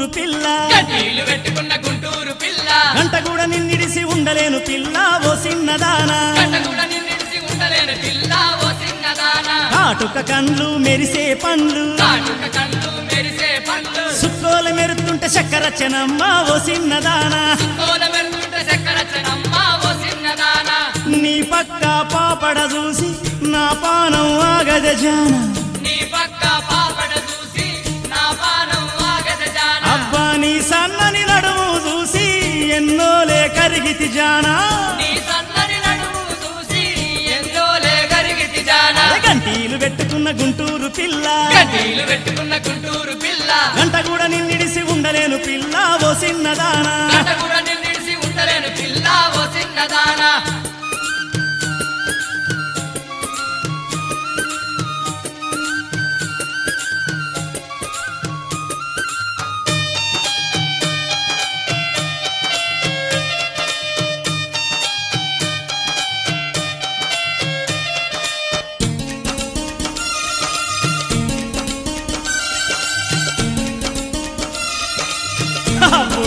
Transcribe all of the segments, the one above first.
పిల్ల గడ్డీలు పెట్టుకున్న గుంటూరు పిల్ల గంట కూడా నిన్నిడిసి ఉండలేను పిల్ల ఓ చిన్నదానా గంట కూడా నిన్నిడిచి ఉండలేని పిల్ల ఓ చిన్నదాన కాటుక కండ్లు మెరిసే పండ్లు కాటుక కళ్ళు మెరిసే పండ్లు సుక్కోల మెరుతుంటే చక్కర చెనమ్మ ఓ చిన్నదానా కోల మెరుతుంటే చక్కెర చెనమ్మ ఓ చిన్నదాన నీ పక్క పాపడ చూసి నా పానం ఆగద జాన నీ పక్క పాపడ చూసి నా పానం ఆగద జాన అబ్బా నీ సన్నని నడుము చూసి ఎన్నోలే కరిగితి జానా నీ సన్నని నడుము చూసి ఎందోలే గరిగితి జాన గంటీలు పెట్టుకున్న గుంటూరు పిల్ల గడ్డీలు పెట్టుకున్న గుంటూరు పిల్ల గంట కూడా నిన్నిడిసి ఉండలేను పిల్ల ఓ చిన్నదానా గంట కూడా నిన్నిడిసి ఉండలేని పిల్ల ఓ చిన్నదాన అబ్బో,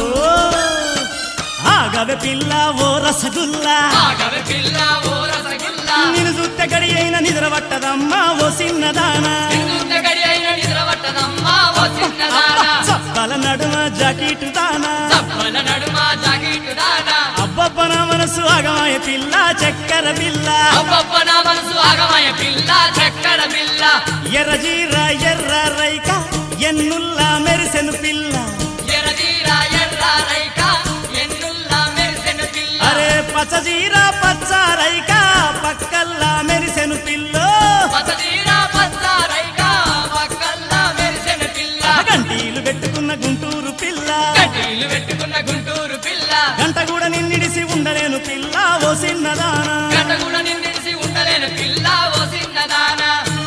ఆగవే పిల్ల ఓ రసగుల్లా ఆగవే పిల్ల ఓ రసగుల్ల నేను చూస్తే గడి అయిన నిద్ర పట్టదమ్మా ఓ చిన్నదానా నిన్నున్న గడి అయిన నిద్ర పట్టదమ్మా ఓ చిన్నదాన చప్పల నడుమ జాకెట్ దానా తప్పల నడుమ జాకెట్ దానా అబ్బబ్బ నా మనసు ఆగమాయ పిల్ల చక్కెర పిల్ల అబ్బబ్బ నా మనసు ఆగమయ పిల్ల చక్కెర పిల్ల ఎర్ర జీర ఎర్ర రైక ఎన్నుల్లా మెరిసెను పిల్ల ఎర్రదీర ఎర్ర రైక ఎన్నుల్లా మెరిసెను పిల్ల అరే పచ్చ జీర పచ్చ రైక పక్కల్లా మెరిసెను పిల్లో పచ్చదీర పచ్చ రైక పక్కల్లా మెరిసెను పిల్ల గంటీలు పెట్టుకున్న గుంటూరు పిల్ల కడ్డీలు పెట్టుకున్న గుంటూరు పిల్ల గంట కూడా నిన్నిడిసి ఉండలేను పిల్ల ఓ చిన్నదానా గంట కూడా నిన్నిడిసి ఉండలేని పిల్ల ఓ చిన్నదాన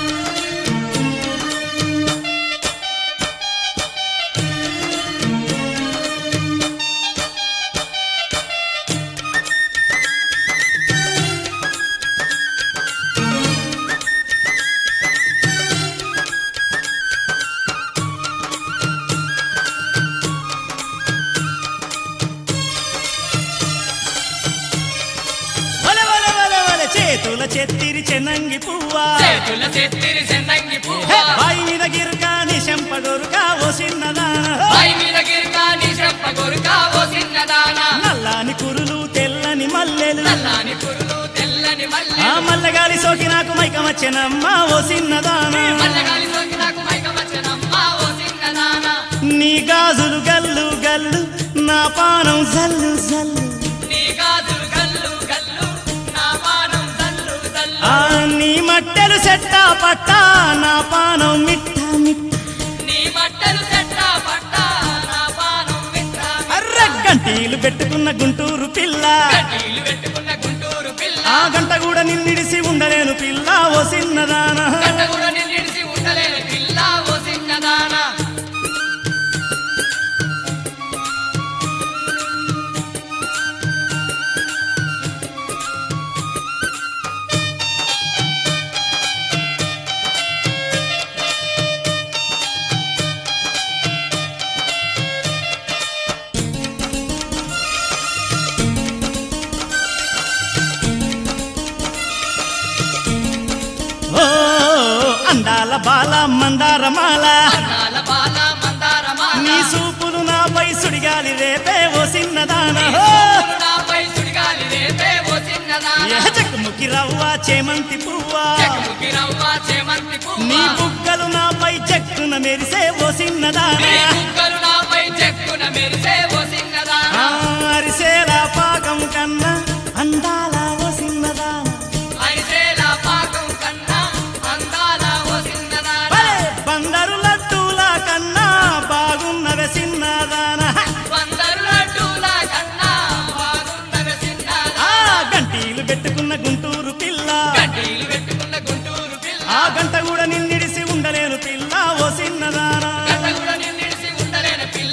వలె వలె వలె వలె చేతుల చెత్తిరి చెన్నంగి పువ్వా చేతుల చెత్తిరి చెన్నంగి హే, పువ్వ బాయి మీద గిరుక నీ చెంపగొరుక ఓ చిన్నదానా పై మీద గిరికా నీ చెంప కొరుక ఓ చిన్నదాన నల్లాని కురులు తెల్లని మల్లెలు నల్లాని పురులు తెల్లని మల్లె ఆ మల్లగాలి సోకి నాకు మైకమచ్చెనమ్మ ఓ చిన్నదానా మల్లగాలి సోకి నాకు మైకమచ్చనమ్మ ఓ చిన్నదాన నీ గాజులు గల్లు గల్లు నా పానం జల్లు జల్లు నీ గాజులు గల్లు గల్లు నా పానం జల్లు జల్లు ఆ నీ మట్టెలు చెట్టా పట్టా నా పానం మిట్ట మిట్ట నీ బట్టలు చెట్ట పట్ట నా పానం మిత్ర అర్ర గంటీలు పెట్టుకున్న గుంటూరు పిల్ల కడ్డీలు పెట్టుకున్న గుంటూరు పిల్ల ఆ గంట కూడా నిన్నిడిసి ఉండలేను పిల్ల ఓ చిన్నదానా గంట కూడా నిన్నిడిసి ఉండలేని పిల్ల ఓ చిన్నదాన ఓ అందాల బాల మందారమాల అన్నాల బాల మందార మాల నీ సూపులు నాపై సుడిగాలి రేపే ఓ చిన్నదానా నాపై సుడిగాలి రేపే ఓ చిన్నదాన చెక్కుముకి రవ్వ చేమంతి పువ్వా చెక్కుకి రవ్వ చేమంతి పువ్వ నీ బుగ్గలు నాపై చెక్కున మెరిసే ఓ చిన్నదానా నీ బుగ్గలు నాపై చెక్కున మెరిసే ఓ చిన్నదాన ఆ అరిసేల పాకం కన్నా అందాల ఓ చిన్నదానా ఐదేల పాకం కన్నా అందాల ఓ చిన్నదాన భలే బందరు లడ్డూల కన్నా బాగున్నవే చిన్నదానా వందరు లడ్డూల కన్నా బాగున్నవే ఆ చిన్నదాన గంటీలు పెట్టుకున్న గుంటూరు పిల్ల కడ్డీలు పెట్టుకున్న గుంటూరు పిల్ల ఆ గంట కూడా నిన్నిడిసి ఉండలేను పిల్ల ఓ చిన్నదానా గంట కూడా నిన్నిడిసి ఉండలేని పిల్ల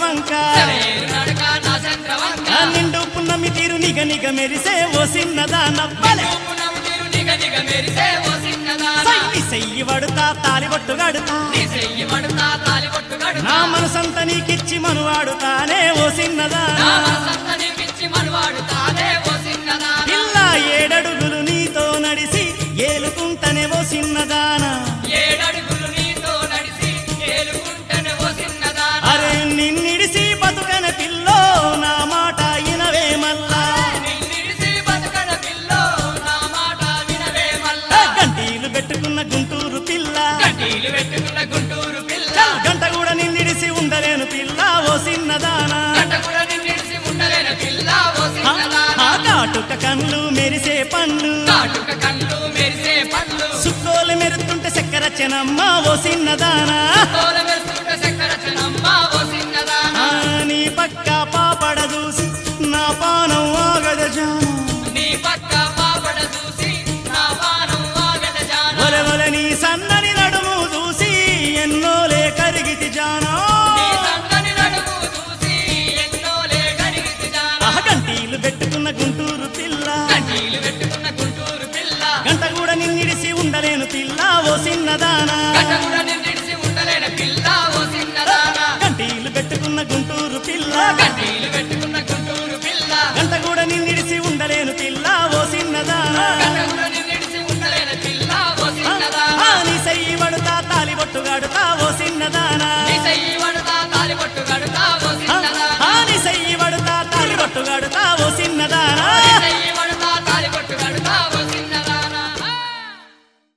చంద్రవంక సెలయేరు నడక నా చంద్రవంక ఆ నిండు పున్నమి తీరు నిగ నిగ మెరిసే ఓ సిన్నదాన బలే పునం తిరు నిగ నిగ మెరిసే ఓ సిన్నదాన సయ్యి సెయ్యి వడుతా తాలిబొట్టు గడుతా నీ చెయ్యి మడుతా తాలి పట్టు గడుతా నా మనసంత నీకిచ్చి మనువాడుతానే ఓ సిన్నదాన నా మనసంత నీకిచ్చి మనవాడు తానే ఓ సిన్నదాన పిల్ల ఏడడుగులు నీతో నడిసి ఏలుకుంటనే ఓ సిన్నదాన ఏడడుగులు నీతో నడిచి ఏలుకుంటేనే ఓ సిన్నదాన అరే నిన్నిడిసి బతుకన పిల్లో నా మాట ఇనవే మల్లా నిన్నిడిసి బతకడ పిల్లో నా మాట వినవే ఏ మల్లా గంటీలు పెట్టుకున్న గుంటూరు పిల్ల కడ్డీలు పెట్టుకున్న గుంటూరు పిల్ల చల్ గంట కూడా నిన్నిడిసి ఉండలేను పిల్ల ఓ సిన్నదానా గంట కూడా నిన్నిడిసి ఉండలేని పిల్ల ఓ ఆ సిన్నదాన కాటుక కళ్ళు మెరిసే పండ్లు కాటుక కళ్ళు మెరిసే పళ్ళు సుక్కోలు మెరుతుంటే చక్కెర చెనమ్మ ఓ సిన్నదానా తోల మెరుస్తుంటే చక్కెర చెనమ్మ ఓ సిన్నదాన ఆ, నీ పక్క పాపడ చూసి నా పానం ఆగద జాను నీ పక్క పాపడ చూసి నా పానం ఆగద జాన ఒలె ఒలె నీ సన్నని నడుము చూసి ఎన్నోలే కరిగితి జానా నీ సన్నని నడుము చూసి ఎన్నోలే కరిగితి జాన ఆహ గంటీలు పెట్టుకున్న గుంటూరు పిల్ల కడ్డీలు పెట్టుకున్న గుంటూరు పిల్ల గంట కూడా నిన్నిడిసి ఉండలేను పిల్ల ఓ సిన్నదానా గంట కూడా నిన్నిడిసి ఉండలేని పిల్ల ఓ సిన్నదాన గంటీలు పెట్టుకున్న గుంటూరు పిల్ల కడ్డీలు పెట్టుకున్న గుంటూరు పిల్ల గంట కూడా నిన్నిడిసి ఉండలేను పిల్ల ఓ సిన్నదానా గంట కూడా నిన్నిడిసి ఉండలేని పిల్ల ఓ ఆ, సిన్నదాన ఆ, నీ సయ్యి పడుతా తాలి బొట్టు గడుతా ఓ సిన్నదానా నీ చెయ్యి